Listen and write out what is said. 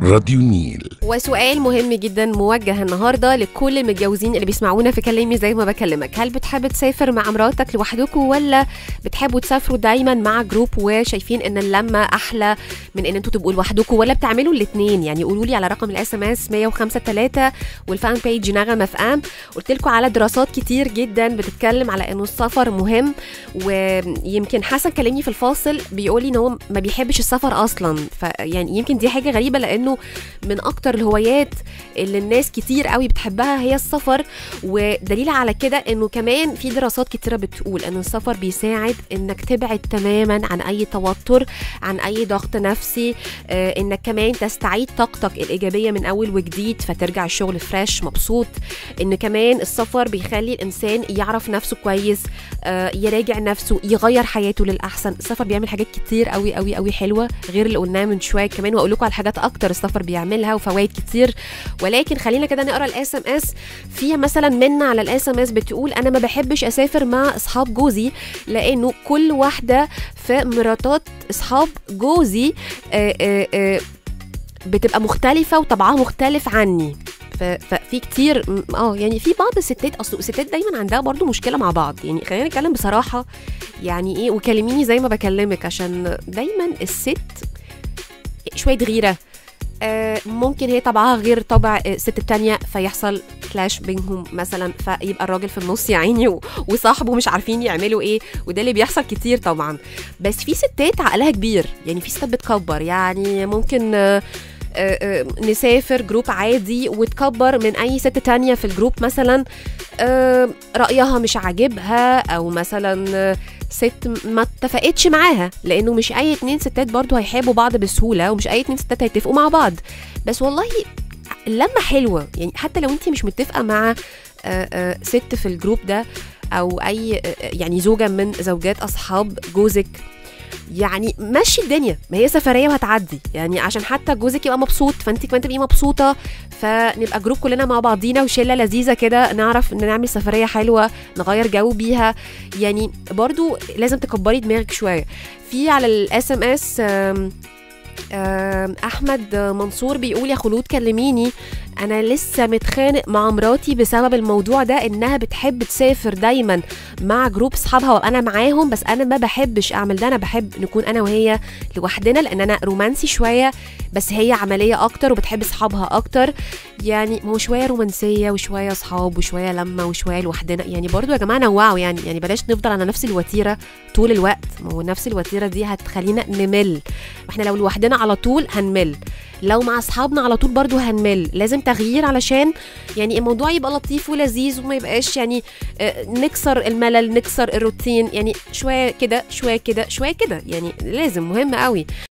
راديو نيل وسؤال مهم جدا موجه النهارده لكل المتجوزين اللي بيسمعونا في كلامي زي ما بكلمك هل بتحب تسافر مع مراتك لوحدكم ولا بتحبوا تسافروا دايما مع جروب وشايفين ان اللمه احلى من ان انتوا تبقوا لوحدكم ولا بتعملوا الاثنين يعني قولوا لي على رقم الاس ام اس 1053 والفان بيج نغمه اف ام قلت لكم على دراسات كتير جدا بتتكلم على انه السفر مهم ويمكن حسن كلمني في الفاصل بيقول لي ان هو ما بيحبش السفر اصلا فيعني يمكن دي حاجه غريبه لانه من اكتر الهوايات اللي الناس كتير قوي بتحبها هي السفر ودليل على كده انه كمان في دراسات كتيره بتقول ان السفر بيساعد انك تبعد تماما عن اي توتر عن اي ضغط نفسي آه انك كمان تستعيد طاقتك الايجابيه من اول وجديد فترجع الشغل فريش مبسوط ان كمان السفر بيخلي الانسان يعرف نفسه كويس آه يراجع نفسه يغير حياته للاحسن السفر بيعمل حاجات كتير قوي قوي قوي حلوه غير اللي قلناه من شويه كمان واقول لكم على حاجات اكتر السفر بيعملها وفوائد كتير ولكن خلينا كده نقرا الاس ام اس فيها مثلا منا على الاس ام اس بتقول انا ما بحبش اسافر مع اصحاب جوزي لانه كل واحده في مراتات اصحاب جوزي آآ آآ بتبقى مختلفه وطبعها مختلف عني ففي كتير اه يعني في بعض الستات اصل الستات دايما عندها برضو مشكله مع بعض يعني خلينا نتكلم بصراحه يعني ايه وكلميني زي ما بكلمك عشان دايما الست شويه غيره آه ممكن هي طبعها غير طبع الست التانية فيحصل كلاش بينهم مثلا فيبقى الراجل في النص يا عيني وصاحبه مش عارفين يعملوا ايه وده اللي بيحصل كتير طبعا بس في ستات عقلها كبير يعني في ستات بتكبر يعني ممكن آه آه نسافر جروب عادي وتكبر من اي ست تانية في الجروب مثلا رأيها مش عاجبها او مثلا ست ما اتفقتش معاها لانه مش اي اتنين ستات برضو هيحبوا بعض بسهوله ومش اي اتنين ستات هيتفقوا مع بعض بس والله اللمه حلوه يعني حتى لو انت مش متفقه مع ست في الجروب ده او اي يعني زوجه من زوجات اصحاب جوزك يعني مشي الدنيا ما هي سفريه وهتعدي يعني عشان حتى جوزك يبقى مبسوط فانت كمان تبقي مبسوطه فنبقى جروب كلنا مع بعضينا وشله لذيذه كده نعرف ان نعمل سفريه حلوه نغير جو بيها يعني برضو لازم تكبري دماغك شويه في على الاس ام اس احمد منصور بيقول يا خلود كلميني انا لسه متخانق مع مراتي بسبب الموضوع ده انها بتحب تسافر دايما مع جروب اصحابها وانا معاهم بس انا ما بحبش اعمل ده انا بحب نكون انا وهي لوحدنا لان انا رومانسي شويه بس هي عمليه اكتر وبتحب اصحابها اكتر يعني هو شويه رومانسيه وشويه اصحاب وشويه لما وشويه لوحدنا يعني برضو يا جماعه نوعوا يعني يعني بلاش نفضل على نفس الوتيره طول الوقت ما هو نفس الوتيره دي هتخلينا نمل احنا لو لوحدنا على طول هنمل لو مع اصحابنا على طول برضو هنمل لازم تغيير علشان يعني الموضوع يبقى لطيف ولذيذ وما يبقاش يعني نكسر الملل نكسر الروتين يعني شويه كده شويه كده شويه كده يعني لازم مهم قوي